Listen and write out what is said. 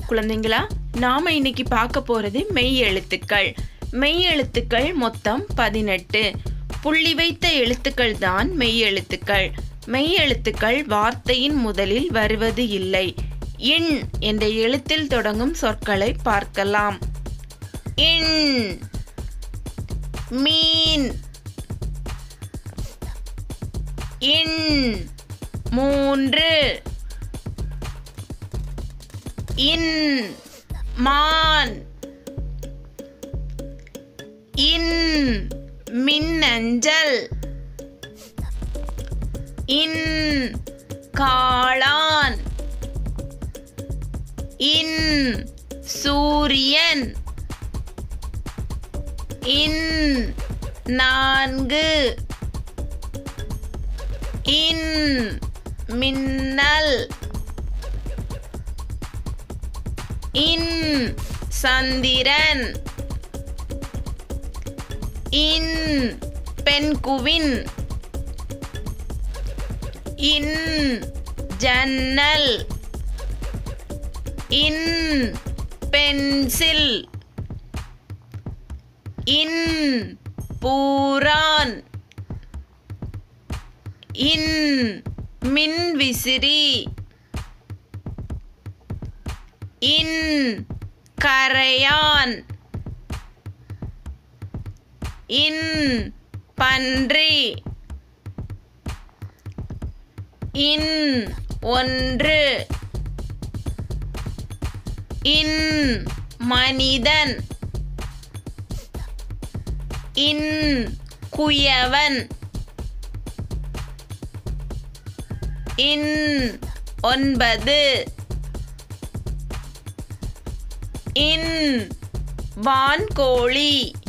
குழந்தைங்களா நாம இன்னைக்கு பார்க்க போறது மெய் எழுத்துக்கள் மெய் எழுத்துக்கள் மொத்தம் பதினெட்டு புள்ளி வைத்த எழுத்துக்கள் தான் மெய் எழுத்துக்கள் மெய் எழுத்துக்கள் வார்த்தையின் முதலில் வருவது இல்லை இன் என்ற எழுத்தில் தொடங்கும் சொற்களை பார்க்கலாம் இன் மீன் இன் மூன்று இன் மான் இன் மின்னஞ்சல் இன் காளான் இன் சூரியன் இன் நான்கு இன் மின்னல் இன் சந்திரன் இன் பெண்குவின் இன் ஜன்னல் இன் பென்சில் இன் பூரான் இன் மின்விசிறி இன் கரையான் இன் பன்றி இன் ஒன்று இன் மனிதன் இன் குயவன் இன் ஒன்பது இன் வான்கோழி